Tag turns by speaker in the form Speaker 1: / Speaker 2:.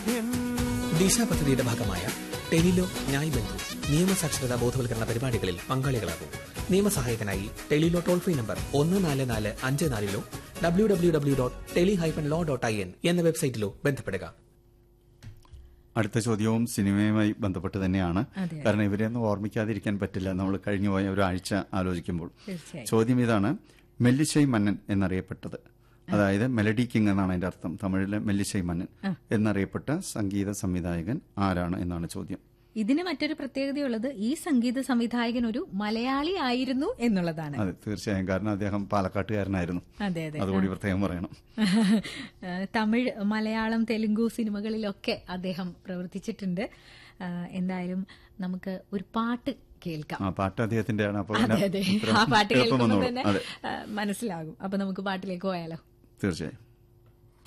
Speaker 1: ദിശ പദ്ധതിയുടെ ഭാഗമായ ടെലിലോ ന്യായ് ബന്ധു നിയമസാക്ഷരതാ ബോധവൽക്കരണ പരിപാടികളിൽ പങ്കാളികളാകും നിയമസഹായത്തിനായി ടെലിലോ ടോൾ ഫ്രീ നമ്പർ ഒന്ന് നാല് നാല് അഞ്ച് നാലിലോ W W W dot tele hyphen law dot I N എന്ന വെബ്സൈറ്റിലോ ബന്ധപ്പെടുക
Speaker 2: അടുത്ത ചോദ്യവും സിനിമയുമായി ബന്ധപ്പെട്ട് തന്നെയാണ്
Speaker 3: അതെ.
Speaker 2: കാരണം ഇവരെയൊന്നും ഓർമ്മിക്കാതിരിക്കാൻ പറ്റില്ല നമ്മൾ കഴിഞ്ഞു പോയ ഒരാഴ്ച ആലോചിക്കുമ്പോൾ
Speaker 3: തീർച്ചയായും
Speaker 2: ചോദ്യം ഇതാണ് മെല്ലിശൈ മന്നൻ എന്നറിയപ്പെട്ടത് അതായത് മെലഡി കിങ് എന്നാണ് അതിന്റെ അർത്ഥം തമിഴിലെ മെല്ലിശൈ മന്നൻ എന്നറിയപ്പെട്ട സംഗീത സംവിധായകൻ ആരാണ് എന്നാണ് ചോദ്യം
Speaker 3: ഇതിന് മറ്റൊരു പ്രത്യേകതയുള്ളത് ഈ സംഗീത സംവിധായകൻ ഒരു മലയാളി ആയിരുന്നു എന്നുള്ളതാണ്
Speaker 2: അതെ തീർച്ചയായും കാരണം അദ്ദേഹം പാലക്കാട്ടുകാരനായിരുന്നു
Speaker 3: അതെ അതെ
Speaker 2: അതുകൂടി പ്രത്യേകം പറയണം
Speaker 3: ഏഹ് തമിഴ് മലയാളം തെലുങ്കു സിനിമകളിലൊക്കെ അദ്ദേഹം പ്രവർത്തിച്ചിട്ടുണ്ട് ഏഹ് എന്തായാലും നമുക്ക് ഒരു പാട്ട് കേൾക്കാം
Speaker 2: ആ പാട്ട് അദ്ദേഹത്തിന്റെയാണ് അപ്പോൾ
Speaker 3: അതെ അതെ
Speaker 2: ഉത്തരം
Speaker 3: ആ പാട്ട്
Speaker 2: എളുപ്പം
Speaker 3: കേൾക്കുമ്പോൾ
Speaker 2: വന്നോളും.
Speaker 3: തന്നെ
Speaker 2: അതെ
Speaker 3: ഏഹ് മനസ്സിലാകും അപ്പൊ നമുക്ക് പാട്ടിലേക്ക് പോയാലോ
Speaker 2: തീർച്ചയായും